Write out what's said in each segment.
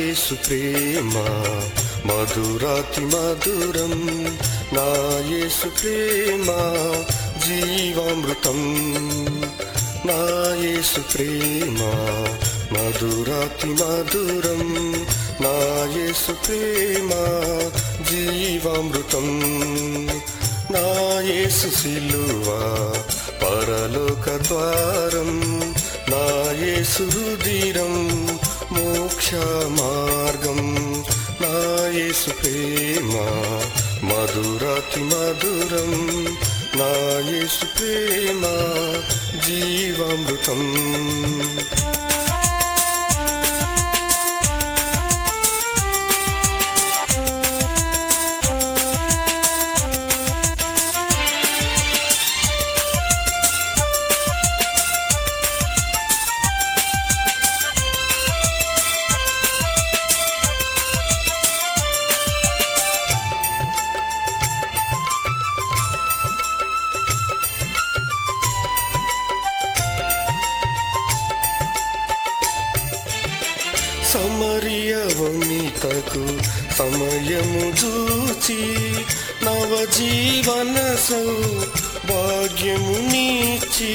యేసు ప్రేమ మధురాతి మధురం నా యేసు ప్రేమ జీవామృతం నా యేసు ప్రేమ మధురాతి మధురం నా యేసు ప్రేమ జీవామృతం నా యేసు సిలువ పరలోక ద్వారం నా యేసు రుదిరం మోక్ష మార్గం నా యేసు ప్రేమ మధురాతి మధురం నా యేసు ప్రేమ జీవామృతం సమరియవనితకు సమయము చూచి నవజీవన సౌ భాగ్యము నీచి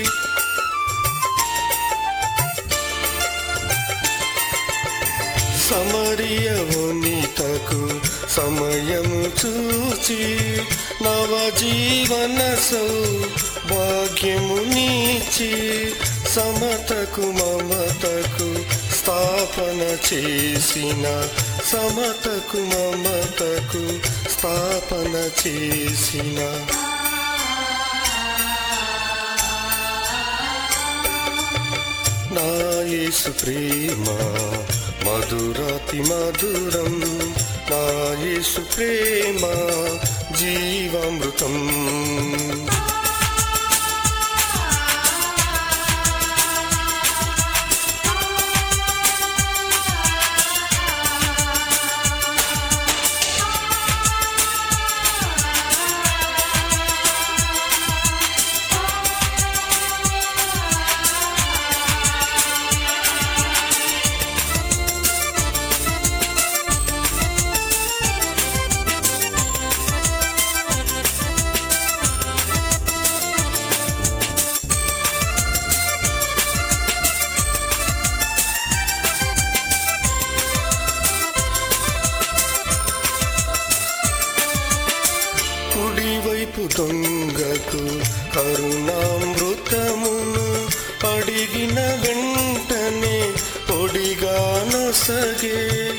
సమరియవనితకు సమయము చూచి నవజీవన సౌ భాగ్యము నీచి సమతకు మమతకు స్థాపన చేసిన సమతకు మమతకు స్థాపన చేసిన నా యేసు ప్రేమ మధురాతి మధురం నా యేసు ప్రేమ జీవామృతం కుడివైపు దొంగకు కరుణామృతమును అడిగిన వెంటనే పొడిగా నొసగే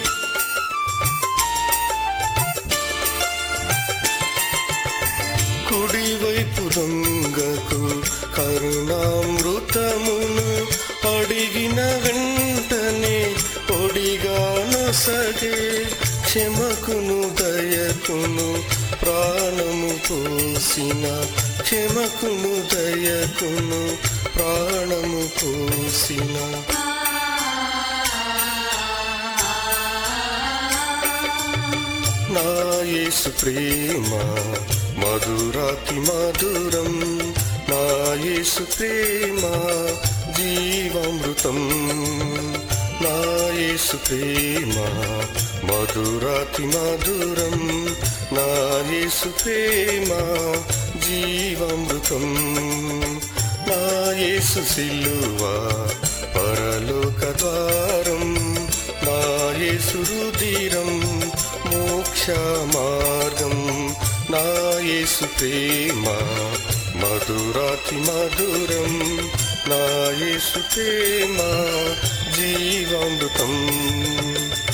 కుడివైపు దొంగకు కరుణామృతమును అడిగిన వెంటనే పొడిగా నొసగే క్షమకును దయకును ప్రాణము పోసిన క్షమకును దయకును ప్రాణము పోసిన నా యేసు ప్రేమ మధురాతి మధురం నా యేసు ప్రేమ జీవామృతం నా యేసు ప్రేమ మధురాతి మధురం నా యేసు ప్రేమ జీవామృతం నా యేసు సిలువ పరలోక ద్వారం నా యేసు రుదిరం మోక్ష మార్గం నా యేసు ప్రేమ మధురాతి మధురం నా యేసు ప్రేమ జీవామృతం